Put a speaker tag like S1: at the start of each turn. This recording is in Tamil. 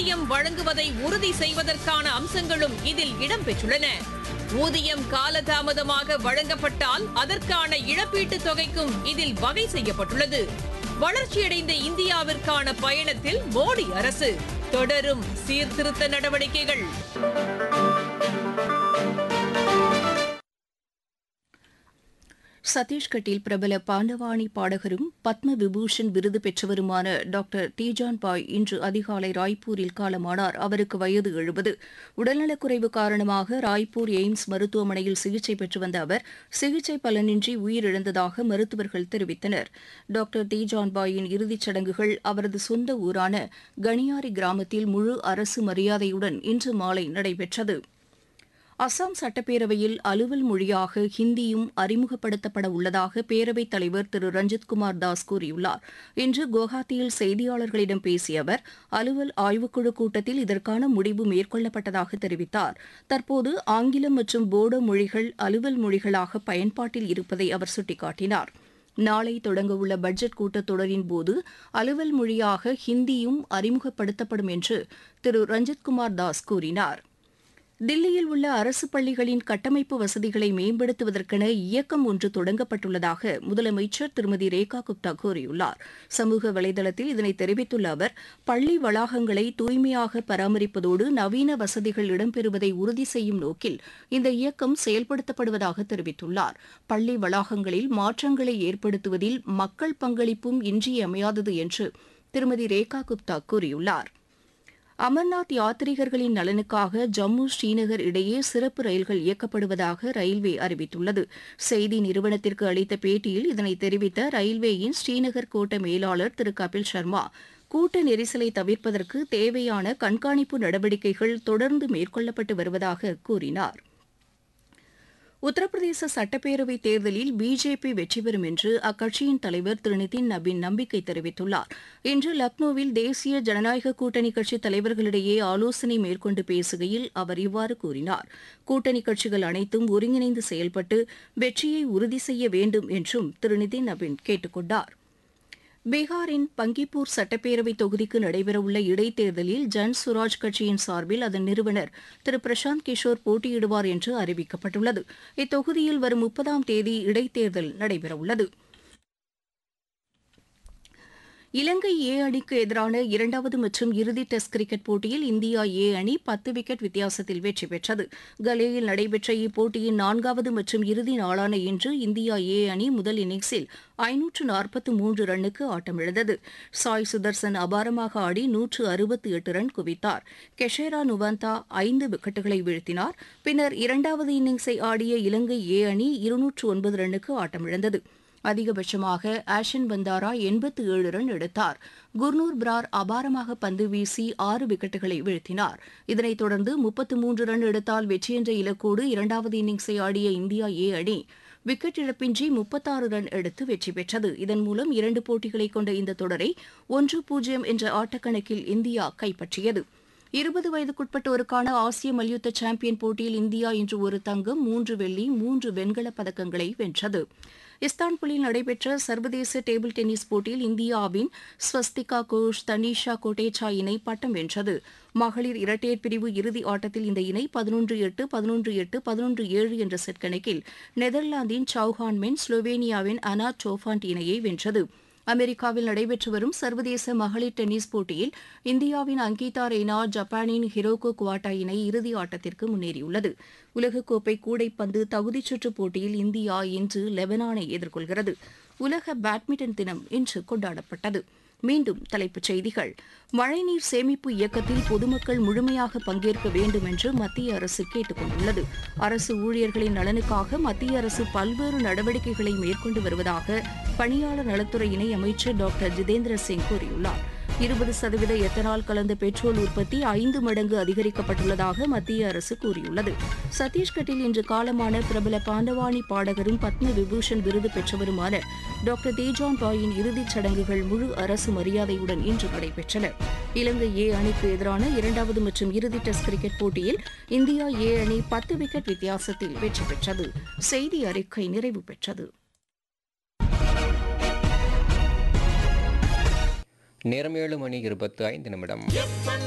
S1: ஊதியம் வழங்குவதை உறுதி செய்வதற்கான அம்சங்களும் இதில் இடம்பெற்றுள்ளன ஊதியம் காலதாமதமாக வழங்கப்பட்டால் அதற்கான இழப்பீட்டுத் தொகைக்கும் இதில் வகை செய்யப்பட்டுள்ளது வளர்ச்சியடைந்த இந்தியாவிற்கான பயணத்தில் மோடி அரசு தொடரும் சீர்திருத்த நடவடிக்கைகள்
S2: சத்தீஸ்கட்டில் பிரபல பாண்டவாணி பாடகரும் பத்ம விபூஷன் விருது பெற்றவருமான டாக்டர் தீஜான் பாய் இன்று அதிகாலை ராய்ப்பூரில் காலமானார் அவருக்கு வயது எழுபது உடல்நலக்குறைவு காரணமாக ராய்ப்பூர் எய்ம்ஸ் மருத்துவமனையில் சிகிச்சை பெற்று வந்த அவர் சிகிச்சை பலனின்றி உயிரிழந்ததாக மருத்துவர்கள் தெரிவித்தனர் டாக்டர் தீஜான் பாயின் இறுதிச் சடங்குகள் அவரது சொந்த ஊரான கனியாரி கிராமத்தில் முழு அரசு மரியாதையுடன் இன்று மாலை நடைபெற்றது அசாம் சட்டப்பேரவையில் அலுவல் மொழியாக ஹிந்தியும் அறிமுகப்படுத்தப்பட உள்ளதாக பேரவைத் தலைவர் திரு ரஞ்சித்குமார் தாஸ் கூறியுள்ளார் இன்று குவஹாத்தியில் செய்தியாளர்களிடம் பேசிய அவர் அலுவல் ஆய்வுக்குழு கூட்டத்தில் இதற்கான முடிவு மேற்கொள்ளப்பட்டதாக தெரிவித்தார் தற்போது ஆங்கிலம் மற்றும் போடோ மொழிகள் அலுவல் மொழிகளாக பயன்பாட்டில் இருப்பதை அவர் சுட்டிக்காட்டினார் நாளை தொடங்கவுள்ள பட்ஜெட் கூட்டத்தொடரின் போது அலுவல் மொழியாக ஹிந்தியும் அறிமுகப்படுத்தப்படும் என்று திரு ரஞ்சித்குமார் தாஸ் கூறினார் தில்லியில் உள்ள அரசு பள்ளிகளின் கட்டமைப்பு வசதிகளை மேம்படுத்துவதற்கென இயக்கம் ஒன்று தொடங்கப்பட்டுள்ளதாக முதலமைச்சர் திருமதி ரேகா குப்தா கூறியுள்ளார் சமூக வலைதளத்தில் இதனை தெரிவித்துள்ள அவர் பள்ளி வளாகங்களை தூய்மையாக பராமரிப்பதோடு நவீன வசதிகள் இடம்பெறுவதை உறுதி செய்யும் நோக்கில் இந்த இயக்கம் செயல்படுத்தப்படுவதாக தெரிவித்துள்ளார் பள்ளி வளாகங்களில் மாற்றங்களை ஏற்படுத்துவதில் மக்கள் பங்களிப்பும் இன்றியமையாதது என்று திருமதி ரேகா குப்தா கூறியுள்ளார் அமர்நாத் யாத்ரீகர்களின் நலனுக்காக ஜம்மு ஸ்ரீநகர் இடையே சிறப்பு ரயில்கள் இயக்கப்படுவதாக ரயில்வே அறிவித்துள்ளது செய்தி நிறுவனத்திற்கு அளித்த பேட்டியில் இதனை தெரிவித்த ரயில்வேயின் ஸ்ரீநகர் கோட்ட மேலாளர் திரு கபில் சர்மா கூட்ட நெரிசலை தவிர்ப்பதற்கு தேவையான கண்காணிப்பு நடவடிக்கைகள் தொடர்ந்து மேற்கொள்ளப்பட்டு வருவதாக கூறினார் உத்தரப்பிரதேச சட்டப்பேரவைத் தேர்தலில் பிஜேபி வெற்றி பெறும் என்று அக்கட்சியின் தலைவர் திரு நிதின் நபீன் நம்பிக்கை தெரிவித்துள்ளார் இன்று லக்னோவில் தேசிய ஜனநாயக கூட்டணி கட்சி தலைவர்களிடையே ஆலோசனை மேற்கொண்டு பேசுகையில் அவர் இவ்வாறு கூறினார் கூட்டணி கட்சிகள் அனைத்தும் ஒருங்கிணைந்து செயல்பட்டு வெற்றியை உறுதி செய்ய வேண்டும் என்றும் திரு நிதின் நபீன் கேட்டுக் கொண்டார் பீகாரின் பங்கிப்பூர் சட்டப்பேரவை தொகுதிக்கு நடைபெறவுள்ள இடைத்தேர்தலில் ஜன் சுராஜ் கட்சியின் சார்பில் அதன் நிறுவனர் திரு பிரசாந்த் கிஷோர் போட்டியிடுவார் என்று அறிவிக்கப்பட்டுள்ளது இத்தொகுதியில் வரும் முப்பதாம் தேதி இடைத்தேர்தல் நடைபெறவுள்ளது இலங்கை ஏ அணிக்கு எதிரான இரண்டாவது மற்றும் இறுதி டெஸ்ட் கிரிக்கெட் போட்டியில் இந்தியா ஏ அணி பத்து விக்கெட் வித்தியாசத்தில் வெற்றி பெற்றது கலேயில் நடைபெற்ற இப்போட்டியின் நான்காவது மற்றும் இறுதி நாளான இன்று இந்தியா ஏ அணி முதல் இன்னிங்ஸில் ஐநூற்று நாற்பத்து மூன்று ரன்னுக்கு ஆட்டமிழந்தது சாய் சுதர்சன் அபாரமாக ஆடி நூற்று அறுபத்தி எட்டு ரன் குவித்தார் கெஷேரா நுவந்தா ஐந்து விக்கெட்டுகளை வீழ்த்தினார் பின்னர் இரண்டாவது இன்னிங்ஸை ஆடிய இலங்கை ஏ அணி இருநூற்று ஒன்பது ரன்னுக்கு ஆட்டமிழந்தது அதிகபட்சமாக ஆஷன் பந்தாரா எண்பத்து ஏழு ரன் எடுத்தார் குர்னூர் பிரார் அபாரமாக பந்து வீசி ஆறு விக்கெட்டுகளை வீழ்த்தினார் இதனைத் தொடர்ந்து முப்பத்து மூன்று ரன் எடுத்தால் வெற்றி என்ற இலக்கோடு இரண்டாவது இன்னிங்ஸை ஆடிய இந்தியா ஏ அணி விக்கெட் இழப்பின்றி முப்பத்தாறு ரன் எடுத்து வெற்றி பெற்றது இதன் மூலம் இரண்டு போட்டிகளை கொண்ட இந்த தொடரை ஒன்று பூஜ்ஜியம் என்ற ஆட்டக்கணக்கில் இந்தியா கைப்பற்றியது இருபது வயதுக்குட்பட்டோருக்கான ஆசிய மல்யுத்த சாம்பியன் போட்டியில் இந்தியா இன்று ஒரு தங்கம் மூன்று வெள்ளி மூன்று வெண்கலப் பதக்கங்களை வென்றது இஸ்தான்புல்லில் நடைபெற்ற சர்வதேச டேபிள் டென்னிஸ் போட்டியில் இந்தியாவின் ஸ்வஸ்திகா கோஷ் தனிஷா கோட்டேச்சா இணை பட்டம் வென்றது மகளிர் இரட்டையர் பிரிவு இறுதி ஆட்டத்தில் இந்த இணை பதினொன்று எட்டு பதினொன்று எட்டு பதினொன்று ஏழு என்ற செட் கணக்கில் நெதர்லாந்தின் சவுஹான் மென் ஸ்லோவேனியாவின் அனா டோஃபாண்ட் இணையை வென்றது அமெரிக்காவில் நடைபெற்று வரும் சர்வதேச மகளிர் டென்னிஸ் போட்டியில் இந்தியாவின் அங்கிதா ரெய்னா ஜப்பானின் ஹிரோகோ குவாட்டா இணை இறுதி ஆட்டத்திற்கு முன்னேறியுள்ளது உலகக்கோப்பை கூடைப்பந்து தகுதிச் சுற்றுப் போட்டியில் இந்தியா இன்று லெபனானை எதிர்கொள்கிறது உலக பேட்மிண்டன் தினம் இன்று கொண்டாடப்பட்டது மீண்டும் தலைப்புச் செய்திகள் மழைநீர் சேமிப்பு இயக்கத்தில் பொதுமக்கள் முழுமையாக பங்கேற்க வேண்டும் என்று மத்திய அரசு கேட்டுக் கொண்டுள்ளது அரசு ஊழியர்களின் நலனுக்காக மத்திய அரசு பல்வேறு நடவடிக்கைகளை மேற்கொண்டு வருவதாக பணியாளர் நலத்துறை இணை அமைச்சர் டாக்டர் ஜிதேந்திர சிங் கூறியுள்ளார் இருபது சதவீத எத்தனால் கலந்த பெட்ரோல் உற்பத்தி ஐந்து மடங்கு அதிகரிக்கப்பட்டுள்ளதாக மத்திய அரசு கூறியுள்ளது சத்தீஸ்கட்டில் இன்று காலமான பிரபல பாண்டவாணி பாடகரும் பத்ம விபூஷன் விருது பெற்றவருமான டாக்டர் தேஜான் ராயின் இறுதிச் சடங்குகள் முழு அரசு மரியாதையுடன் இன்று நடைபெற்றன இலங்கை ஏ அணிக்கு எதிரான இரண்டாவது மற்றும் இறுதி டெஸ்ட் கிரிக்கெட் போட்டியில் இந்தியா ஏ அணி பத்து விக்கெட் வித்தியாசத்தில் வெற்றி பெற்றது செய்தி அறிக்கை நிறைவு பெற்றது
S3: நேரம் ஏழு மணி இருபத்து ஐந்து நிமிடம்